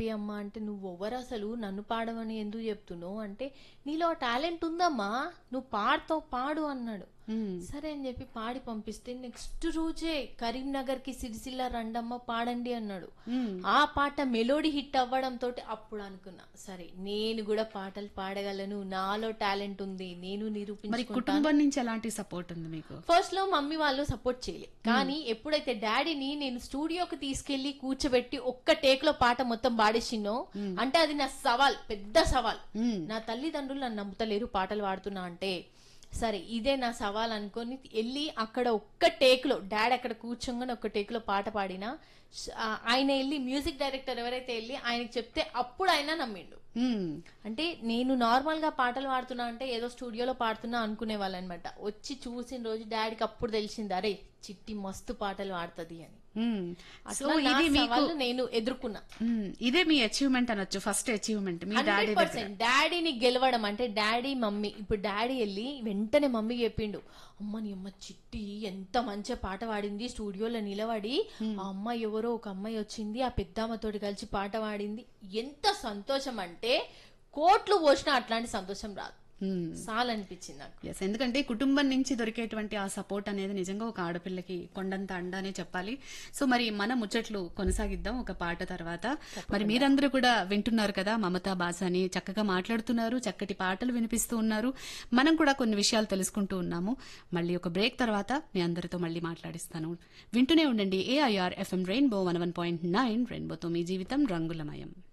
పంపియమ్మా అంటే నువ్వు ఎవరు అసలు నన్ను పాడమని ఎందుకు చెప్తున్నావు అంటే నీలో టాలెంట్ ఉందమ్మా నువ్వు పాడుతావు పాడు అన్నాడు మ్మ్. సరే అని చెప్పి పాడి పంపిస్తే నెక్స్ట్ రోజే కరీంనగర్ కి సిరిసిల్ల రండమ్మ పాడండి అన్నాడు మ్మ్. ఆ పాట మెలోడీ హిట్ అవ్వడం తోటి అప్పుడు అనుకున్నా సరే నేను కూడా పాటలు పాడగలను నాలో టాలెంట్ ఉంది నేను మరి నిరూపించుకుంటాను కుటుంబం నుంచి ఎలాంటి సపోర్ట్ ఉంది మీకు ఫస్ట్ లో మమ్మీ వాళ్ళు సపోర్ట్ చేయలే కానీ ఎప్పుడైతే డాడీని నేను స్టూడియోకి తీసుకెళ్లి కూర్చోబెట్టి ఒక్క టేక్ లో పాట మొత్తం పాడేసినో అంటే అది నా సవాల్ పెద్ద సవాల్ మ్మ్. నా తల్లిదండ్రులు నన్ను నమ్ముతలేరు పాటలు పాడుతున్నా అంటే సరే ఇదే నా సవాల్ అనుకొని వెళ్ళి అక్కడ ఒక్క టేక్ లో డాడీ అక్కడ కూర్చోగానే ఒక్క టేక్ లో పాట పాడినా ష్- ఆ, ఆయన వెళ్ళి మ్యూజిక్ డైరెక్టర్ ఎవరైతే వెళ్ళి ఆయనకి చెప్తే అప్పుడు ఆయన నమ్మిండు మ్మ్. అంటే నేను నార్మల్ గా పాటలు పాడుతున్నా అంటే ఏదో స్టూడియోలో పాడుతున్నా అనుకునే అనమాట వచ్చి చూసిన రోజు డాడీకి అప్పుడు తెలిసింది అరే చిట్టి మస్తు పాటలు పాడుతుంది అని మ్మ్. సో అట్లా నా ఇది మీకు సవాళ్ళు నేను ఎదుర్కొన్నా మ్మ్. ఇదే మీ అచీవ్మెంట్ అనొచ్చు ఫస్ట్ అచీవ్మెంట్ మీ డాడీ హండ్రెడ్ పర్సెంట్ డాడీని గెలవడం అంటే డాడీ మమ్మీ ఇప్పుడు డాడీ వెళ్ళి వెంటనే మమ్మీ చెప్పిండు అమ్మ నీ అమ్మ చిట్టి ఎంత మంచిగా పాట పాడింది స్టూడియోలో నిలబడి ఆ అమ్మాయి ఎవరో ఒక అమ్మాయి వచ్చింది ఆ పెద్దమ్మతోటి కలిసి పాట పాడింది ఎంత సంతోషం అంటే కోట్లు పోసినా అట్లాంటి సంతోషం రాదు చాలా అనిపించింది నాకు ఎస్ ఎందుకంటే కుటుంబం నుంచి దొరికేటువంటి ఆ సపోర్ట్ అనేది నిజంగా ఒక ఆడపిల్లకి కొండంత అండానే చెప్పాలి సో మరి మన ముచ్చట్లు కొనసాగిద్దాం ఒక పాట తర్వాత మరి మీరందరూ కూడా వింటున్నారు కదా మమతా బాసాని చక్కగా మాట్లాడుతున్నారు చక్కటి పాటలు వినిపిస్తూ ఉన్నారు మనం కూడా కొన్ని విషయాలు తెలుసుకుంటూ ఉన్నాము మళ్ళీ ఒక బ్రేక్ తర్వాత మీ అందరితో మళ్ళీ మాట్లాడిస్తాను వింటూనే ఉండండి AIR FM rainbow one one point nine రెయిన్బోతో మీ జీవితం రంగులమయం